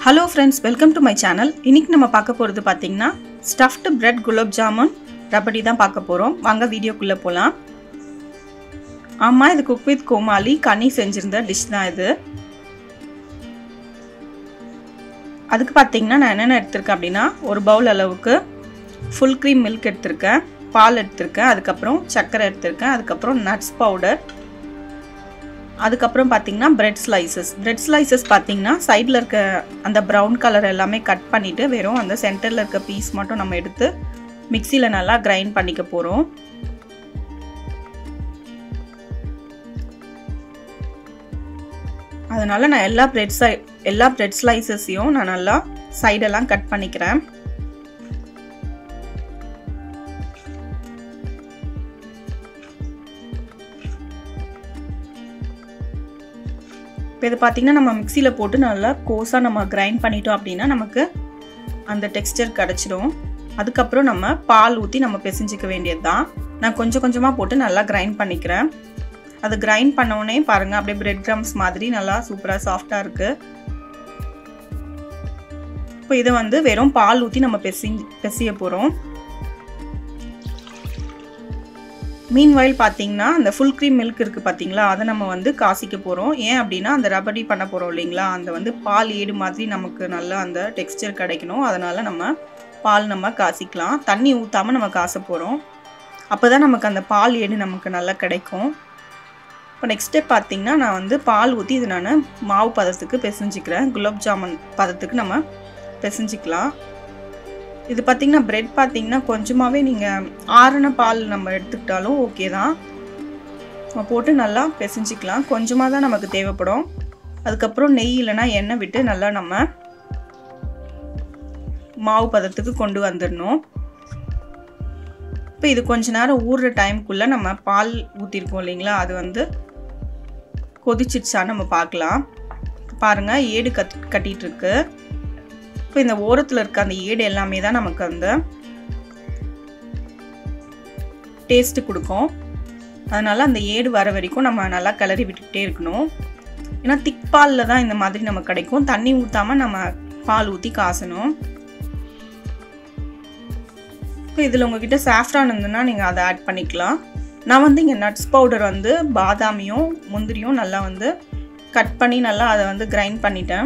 hello friends welcome to my channel இன்னைக்கு நம்ம பார்க்க போகிறது பார்த்தீங்கன்னா ஸ்டஃப்டு பிரெட் குலோப் ஜாமுன் ரபடி தான் பார்க்க போகிறோம் வாங்க வீடியோக்குள்ளே போகலாம் ஆமாம் இது குக் வித் கோமாளி கனி செஞ்சிருந்த டிஷ் தான் இது அதுக்கு பார்த்தீங்கன்னா நான் என்னென்ன எடுத்திருக்கேன் அப்படின்னா ஒரு பவுல் அளவுக்கு ஃபுல் க்ரீம் மில்க் எடுத்திருக்கேன் பால் எடுத்திருக்கேன் அதுக்கப்புறம் சர்க்கரை எடுத்திருக்கேன் அதுக்கப்புறம் நட்ஸ் பவுடர் அதுக்கப்புறம் பார்த்தீங்கன்னா பிரெட் ஸ்லைசஸ் பிரெட் ஸ்லைசஸ் பார்த்தீங்கன்னா சைடில் இருக்க அந்த ப்ரௌன் கலர் எல்லாமே கட் பண்ணிவிட்டு வெறும் அந்த சென்டரில் இருக்க பீஸ் மட்டும் நம்ம எடுத்து மிக்சியில் நல்லா கிரைண்ட் பண்ணிக்க போகிறோம் அதனால் நான் எல்லா பிரெட் சை எல்லா பிரெட் ஸ்லைசஸையும் நான் நல்லா சைடெல்லாம் கட் பண்ணிக்கிறேன் இப்போ இது பார்த்திங்கன்னா நம்ம மிக்சியில் போட்டு நல்லா கோஸாக நம்ம கிரைண்ட் பண்ணிட்டோம் அப்படின்னா நமக்கு அந்த டெக்ஸ்டர் கிடச்சிடும் அதுக்கப்புறம் நம்ம பால் ஊற்றி நம்ம பிசைஞ்சிக்க வேண்டியது தான் நான் கொஞ்சம் கொஞ்சமாக போட்டு நல்லா கிரைண்ட் பண்ணிக்கிறேன் அது கிரைண்ட் பண்ணவுடனே பாருங்கள் அப்படியே பிரெட் க்ரம்ஸ் மாதிரி நல்லா சூப்பராக சாஃப்டாக இருக்குது இப்போ இதை வந்து வெறும் பால் ஊற்றி நம்ம பெசிஞ்சு பெசிய போகிறோம் மீன் வயல் பார்த்தீங்கன்னா அந்த ஃபுல் க்ரீம் மில்க் இருக்குது பார்த்தீங்களா அதை நம்ம வந்து காசிக்க போகிறோம் ஏன் அப்படின்னா அந்த ரபடி பண்ண போகிறோம் இல்லைங்களா அந்த வந்து பால் ஏடு மாதிரி நமக்கு நல்லா அந்த டெக்ஸ்டர் கிடைக்கணும் அதனால் நம்ம பால் நம்ம காசிக்கலாம் தண்ணி ஊற்றாமல் நம்ம காச போகிறோம் அப்போ தான் நமக்கு அந்த பால் ஏடு நமக்கு நல்லா கிடைக்கும் இப்போ நெக்ஸ்ட் ஸ்டெப் பார்த்தீங்கன்னா நான் வந்து பால் ஊற்றி இது நான் மாவு பதத்துக்கு பிசைஞ்சிக்கிறேன் குலாப் ஜாமுன் பதத்துக்கு நம்ம பிசைஞ்சிக்கலாம் இது பார்த்திங்கன்னா ப்ரெட் பார்த்திங்கன்னா கொஞ்சமாகவே நீங்கள் ஆறுன பால் நம்ம எடுத்துக்கிட்டாலும் ஓகே தான் நம்ம போட்டு நல்லா பிசைஞ்சிக்கலாம் கொஞ்சமாக தான் நமக்கு தேவைப்படும் அதுக்கப்புறம் நெய் இல்லைனா எண்ணெய் விட்டு நல்லா நம்ம மாவு பதத்துக்கு கொண்டு வந்துடணும் இப்போ இது கொஞ்ச நேரம் ஊறுற டைமுக்குள்ளே நம்ம பால் ஊற்றிருக்கோம் இல்லைங்களா அது வந்து கொதிச்சிடுச்சா நம்ம பார்க்கலாம் பாருங்கள் ஏடு கட் கட்டிகிட்டு இருக்கு இப்போ இந்த ஓரத்தில் இருக்க அந்த ஏடு எல்லாமே தான் நமக்கு அந்த டேஸ்ட்டு கொடுக்கும் அதனால் அந்த ஏடு வர வரைக்கும் நம்ம நல்லா கிளறி விட்டுக்கிட்டே இருக்கணும் ஏன்னா திக் பாலில் தான் இந்த மாதிரி நமக்கு கிடைக்கும் தண்ணி ஊற்றாமல் நம்ம பால் ஊற்றி காசணும் இப்போ இதில் உங்ககிட்ட சாஃப்ரான் இருந்ததுன்னா நீங்கள் அதை ஆட் பண்ணிக்கலாம் நான் வந்து இங்கே நட்ஸ் பவுடர் வந்து பாதாமியும் முந்திரியும் நல்லா வந்து கட் பண்ணி நல்லா அதை வந்து கிரைண்ட் பண்ணிட்டேன்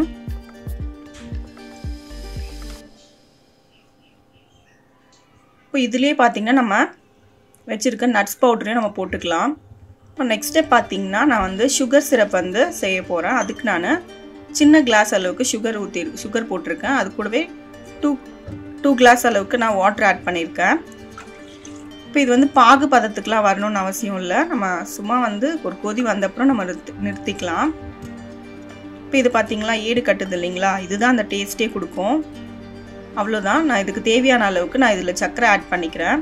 இப்போ இதுலேயே பார்த்திங்கன்னா நம்ம வச்சுருக்க நட்ஸ் பவுடரையும் நம்ம போட்டுக்கலாம் இப்போ நெக்ஸ்ட் ஸ்டெப் பார்த்திங்கன்னா நான் வந்து சுகர் சிரப் வந்து செய்ய போகிறேன் அதுக்கு நான் சின்ன கிளாஸ் அளவுக்கு சுகர் ஊற்றி சுகர் போட்டிருக்கேன் அது கூடவே டூ டூ கிளாஸ் அளவுக்கு நான் வாட்டர் ஆட் பண்ணியிருக்கேன் இப்போ இது வந்து பாகு பதத்துக்குலாம் வரணும்னு அவசியம் இல்லை நம்ம சும்மா வந்து ஒரு கொதி வந்தப்புறம் நம்ம நிறுத்தி நிறுத்திக்கலாம் இப்போ இது பார்த்திங்களா ஏடு கட்டுது இல்லைங்களா இதுதான் அந்த டேஸ்ட்டே கொடுக்கும் அவ்வளோதான் நான் இதுக்கு தேவையான அளவுக்கு நான் இதில் சர்க்கரை ஆட் பண்ணிக்கிறேன்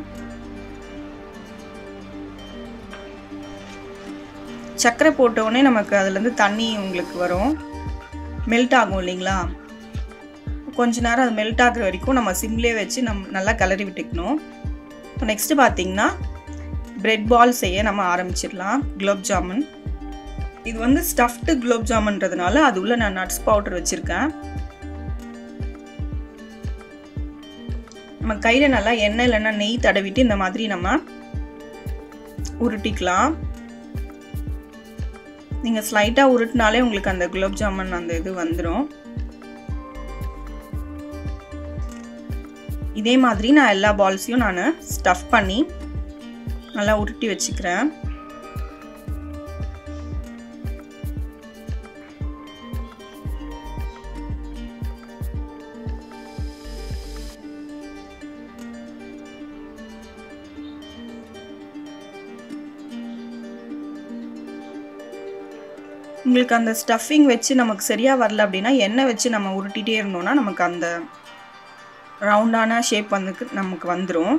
சர்க்கரை போட்டவுடனே நமக்கு அதுலேருந்து தண்ணி உங்களுக்கு வரும் மெல்ட் ஆகும் இல்லைங்களா கொஞ்ச நேரம் அது மெல்ட் ஆகுற வரைக்கும் நம்ம சிம்லே வச்சு நம் நல்லா கிளறி விட்டுக்கணும் இப்போ நெக்ஸ்ட்டு பார்த்தீங்கன்னா பிரெட் பால் செய்ய நம்ம ஆரம்பிச்சிடலாம் குலோப் ஜாமுன் இது வந்து ஸ்டஃப்டு குலோப் ஜாமுன்றதுனால அது உள்ள நான் நட்ஸ் பவுடர் வச்சுருக்கேன் நம்ம கையில் நல்லா எண்ணெய் இல்லைன்னா நெய் தடவிட்டு இந்த மாதிரி நம்ம உருட்டிக்கலாம் நீங்கள் ஸ்லைட்டாக உருட்டினாலே உங்களுக்கு அந்த குலோப் ஜாமுன் அந்த இது வந்துடும் இதே மாதிரி நான் எல்லா பால்ஸையும் நான் ஸ்டஃப் பண்ணி நல்லா உருட்டி வச்சுக்கிறேன் உங்களுக்கு அந்த ஸ்டஃபிங் வச்சு நமக்கு சரியாக வரல அப்படின்னா எண்ணெய் வச்சு நம்ம உருட்டிகிட்டே இருந்தோம்னா நமக்கு அந்த ரவுண்டான ஷேப் வந்து நமக்கு வந்துடும்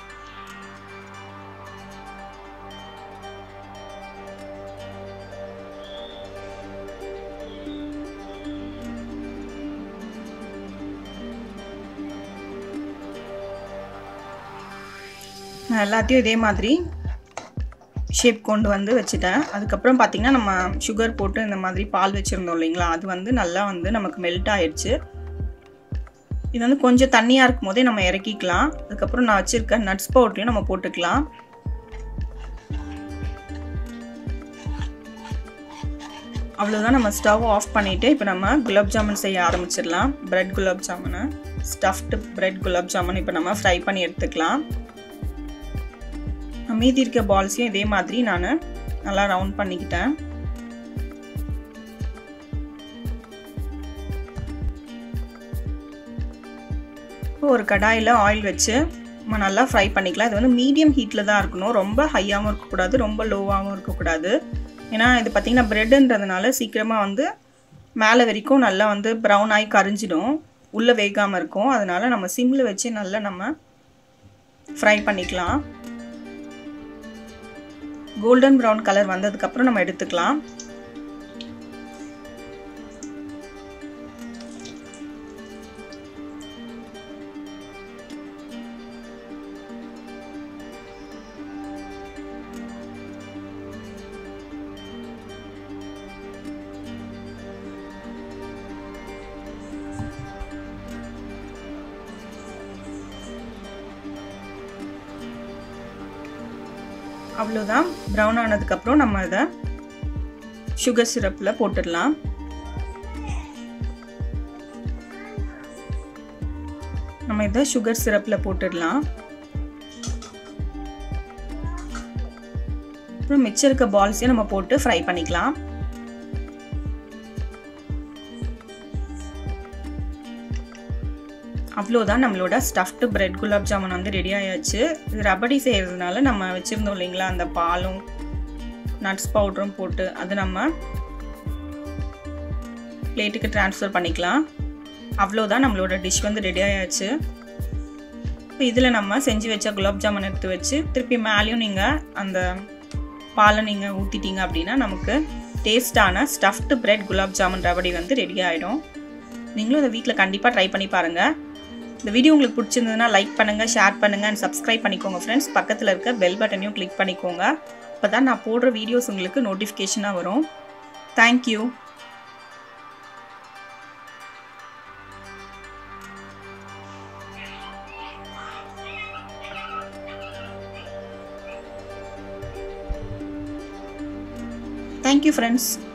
நான் எல்லாத்தையும் இதே மாதிரி ஷேப் கொண்டு வந்து வச்சுட்டேன் அதுக்கப்புறம் பார்த்திங்கன்னா நம்ம சுகர் போட்டு இந்த மாதிரி பால் வச்சுருந்தோம் இல்லைங்களா அது வந்து நல்லா வந்து நமக்கு மெல்ட் ஆயிடுச்சு இது வந்து கொஞ்சம் தண்ணியாக இருக்கும் போதே நம்ம இறக்கிக்கலாம் அதுக்கப்புறம் நான் வச்சுருக்க நட்ஸ் பவுடரையும் நம்ம போட்டுக்கலாம் அவ்வளோதான் நம்ம ஸ்டவ் ஆஃப் பண்ணிவிட்டு இப்போ நம்ம குலாப் ஜாமுன் செய்ய ஆரம்பிச்சிடலாம் பிரெட் குலாப் ஜாமுனை ஸ்டஃப்டு பிரெட் குலாப் ஜாமுன் இப்போ நம்ம ஃப்ரை பண்ணி எடுத்துக்கலாம் மீதி இருக்க பால்ஸையும் இதே மாதிரி நான் நல்லா ரவுண்ட் பண்ணிக்கிட்டேன் இப்போ ஒரு கடாயில் ஆயில் வச்சு நம்ம நல்லா ஃப்ரை பண்ணிக்கலாம் இது வந்து மீடியம் ஹீட்டில் தான் இருக்கணும் ரொம்ப ஹையாகவும் இருக்கக்கூடாது ரொம்ப லோவாகவும் இருக்கக்கூடாது ஏன்னா இது பார்த்திங்கன்னா ப்ரெட்டுன்றதுனால சீக்கிரமாக வந்து மேலே வரைக்கும் நல்லா வந்து ப்ரௌன் ஆகி கரிஞ்சிடும் உள்ளே வேகாமல் இருக்கும் அதனால் நம்ம சிம்மில் வச்சு நல்லா நம்ம ஃப்ரை பண்ணிக்கலாம் கோல்டன் ப்ரௌன் கலர் வந்ததுக்கப்புறம் நம்ம எடுத்துக்கலாம் அவ்வளோதான் ப்ரௌன் ஆனதுக்கப்புறம் நம்ம இதை சுகர் சிரப்பில் போட்டுடலாம் நம்ம இதை சுகர் சிரப்பில் போட்டுடலாம் அப்புறம் மிச்சம் இருக்க பால்ஸையும் நம்ம போட்டு ஃப்ரை பண்ணிக்கலாம் அவ்வளோதான் நம்மளோட ஸ்டஃப்டு பிரெட் குலாப் ஜாமுன் வந்து ரெடி ஆயாச்சு இது ரபடி செய்கிறதுனால நம்ம வச்சுருந்தோம் இல்லைங்களா அந்த பாலும் நட்ஸ் பவுடரும் போட்டு அது நம்ம பிளேட்டுக்கு ட்ரான்ஸ்ஃபர் பண்ணிக்கலாம் அவ்வளோதான் நம்மளோட டிஷ் வந்து ரெடி ஆயாச்சு இப்போ இதில் நம்ம செஞ்சு வச்ச குலாப் ஜாமுன் எடுத்து வச்சு திருப்பி மேலேயும் நீங்கள் அந்த பாலை நீங்கள் ஊற்றிட்டீங்க அப்படின்னா நமக்கு டேஸ்டான ஸ்டஃப்டு பிரெட் குலாப் ஜாமுன் ரபடி வந்து ரெடி ஆகிடும் நீங்களும் இதை வீட்டில் கண்டிப்பாக ட்ரை பண்ணி பாருங்கள் இந்த வீடியோ உங்களுக்கு பிடிச்சிருந்ததுன்னா லைக் பண்ணுங்கள் ஷேர் பண்ணுங்கள் அண்ட் சப்ஸ்கிரைப் பண்ணிக்கோங்க ஃப்ரெண்ட்ஸ் பக்கத்தில் இருக்க பெல் பட்டனையும் கிளிக் பண்ணிக்கோங்க அப்போ தான் நான் போடுற வீடியோஸ் உங்களுக்கு நோட்டிஃபிகேஷனாக வரும் தேங்க்யூ தேங்க்யூ ஃப்ரெண்ட்ஸ்